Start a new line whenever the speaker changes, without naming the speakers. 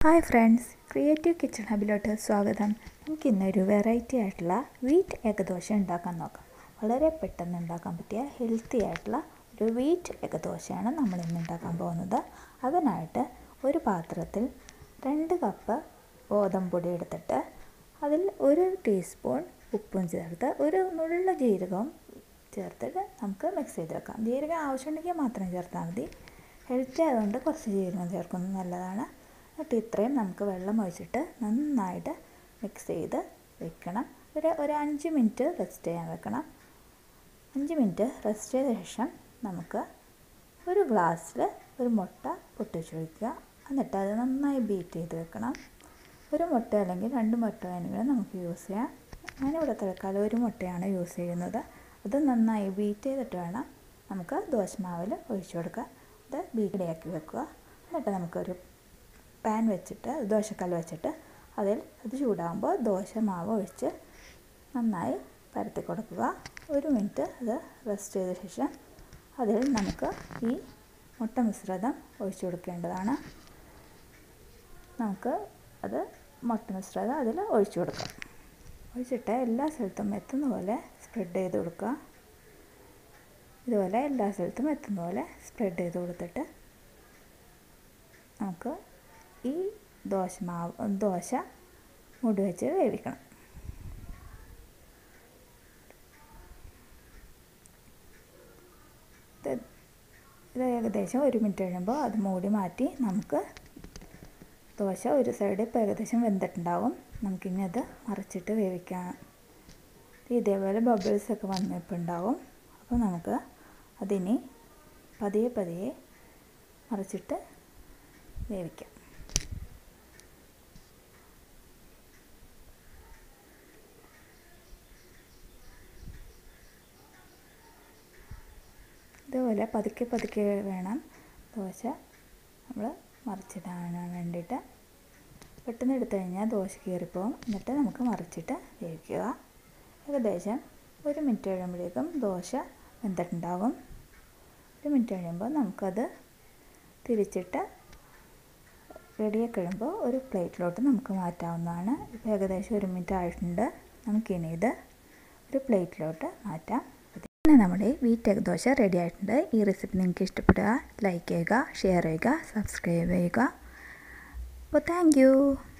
hi friends creative kitchen ഹബിലോട്ട് സ്വാഗതം നമുക്ക് ഇന്നൊരു വെറൈറ്റി ആയിട്ടുള്ള വീറ്റ് ഏകദോശ ഉണ്ടാക്കാൻ നോക്കാം വളരെ പെട്ടെന്ന് ഉണ്ടാക്കാൻ പറ്റിയ ഹെൽത്തി ആയിട്ടുള്ള ഒരു വീറ്റ് ഏകദോശയാണ് നമ്മൾ ഇന്ന് ഉണ്ടാക്കാൻ പോകുന്നത് അതിനായിട്ട് ഒരു പാത്രത്തിൽ രണ്ട് കപ്പ് ഗോതമ്പൊടി എടുത്തിട്ട് അതിൽ ഒരു ടീസ്പൂൺ ഉപ്പും ചേർത്ത് ഒരു നുള്ള ജീരകവും ചേർത്തിട്ട് നമുക്ക് മിക്സ് ചെയ്ത് വെക്കാം ജീരകം ആവശ്യമുണ്ടെങ്കിൽ മാത്രം ചേർത്താൽ മതി ഹെൽത്തി ആയതുകൊണ്ട് കുറച്ച് ജീരകം ചേർക്കുന്നത് നല്ലതാണ് എന്നിട്ട് ഇത്രയും നമുക്ക് വെള്ളം ഒഴിച്ചിട്ട് നന്നായിട്ട് മിക്സ് ചെയ്ത് വെക്കണം ഒരു ഒരു അഞ്ച് മിനിറ്റ് റെസ്റ്റ് ചെയ്യാൻ വെക്കണം അഞ്ച് മിനിറ്റ് റെസ്റ്റ് ചെയ്ത ശേഷം നമുക്ക് ഒരു ഗ്ലാസ്സിൽ ഒരു മുട്ട പൊട്ടിച്ചൊഴിക്കുക എന്നിട്ട് അത് നന്നായി ബീറ്റ് ചെയ്ത് വെക്കണം ഒരു മുട്ട അല്ലെങ്കിൽ രണ്ട് മുട്ട വേണമെങ്കിലും നമുക്ക് യൂസ് ചെയ്യാം ഞാനിവിടെ തൽക്കാലം ഒരു മുട്ടയാണ് യൂസ് ചെയ്യുന്നത് അത് നന്നായി ബീറ്റ് ചെയ്തിട്ട് വേണം നമുക്ക് ദോശമാവിൽ ഒഴിച്ചു കൊടുക്കുക അത് ബീറ്റഡിയാക്കി വെക്കുക എന്നിട്ട് നമുക്കൊരു പാൻ വെച്ചിട്ട് ദോശക്കല്ല് വെച്ചിട്ട് അതിൽ അത് ചൂടാകുമ്പോൾ ദോശ മാവ് ഒഴിച്ച് നന്നായി പരത്തി കൊടുക്കുക ഒരു മിനിറ്റ് അത് റെസ്റ്റ് ചെയ്ത ശേഷം അതിൽ നമുക്ക് ഈ മുട്ട മിശ്രിതം ഒഴിച്ചു കൊടുക്കേണ്ടതാണ് നമുക്ക് അത് മുട്ട മിശ്രിതം അതിൽ ഒഴിച്ചു കൊടുക്കാം ഒഴിച്ചിട്ട് എല്ലാ സ്ഥലത്തും എത്തുന്ന പോലെ സ്പ്രെഡ് ചെയ്ത് കൊടുക്കുക ഇതുപോലെ എല്ലാ സ്ഥലത്തും എത്തുന്ന പോലെ സ്പ്രെഡ് ചെയ്ത് കൊടുത്തിട്ട് നമുക്ക് ഈ ദോശ മാവ് ദോശ മുടി വെച്ച് വേവിക്കണം ഇത് ഏകദേശം ഒരു മിനിറ്റ് കഴിയുമ്പോൾ അത് മൂടി മാറ്റി നമുക്ക് ദോശ ഒരു സൈഡ് ഇപ്പോൾ ഏകദേശം വെന്തിട്ടുണ്ടാവും നമുക്കിനി അത് മറിച്ചിട്ട് വേവിക്കാം ഇതേപോലെ ബബിൾസ് ഒക്കെ വന്നിപ്പോൾ ഉണ്ടാവും അപ്പോൾ നമുക്ക് അതിനി പതിയെ പതിയെ മറിച്ചിട്ട് വേവിക്കാം ഇതുപോലെ പതുക്കെ പതുക്കെ വേണം ദോശ നമ്മൾ മറിച്ചിടാൻ വേണ്ടിയിട്ട് പെട്ടെന്ന് എടുത്തു കഴിഞ്ഞാൽ ദോശ കീറിപ്പോവും എന്നിട്ട് നമുക്ക് മറിച്ചിട്ട് വേവിക്കുക ഏകദേശം ഒരു മിനിറ്റ് കഴിയുമ്പോഴേക്കും ദോശ വെന്തിട്ടുണ്ടാകും ഒരു മിനിറ്റ് കഴിയുമ്പോൾ നമുക്കത് തിരിച്ചിട്ട് റെഡിയാക്കി കഴിയുമ്പോൾ ഒരു പ്ലേറ്റിലോട്ട് നമുക്ക് മാറ്റാവുന്നതാണ് ഇപ്പോൾ ഏകദേശം ഒരു മിനിറ്റ് ആയിട്ടുണ്ട് നമുക്കിനി ഇത് ഒരു പ്ലേറ്റിലോട്ട് മാറ്റാം പിന്നെ നമ്മുടെ വീറ്റ് ദോശ റെഡി ആയിട്ടുണ്ട് ഈ റെസിപ്പി നിങ്ങൾക്ക് ഇഷ്ടപ്പെടുക ലൈക്ക് ചെയ്യുക ഷെയർ ചെയ്യുക സബ്സ്ക്രൈബ് ചെയ്യുക അപ്പോൾ താങ്ക്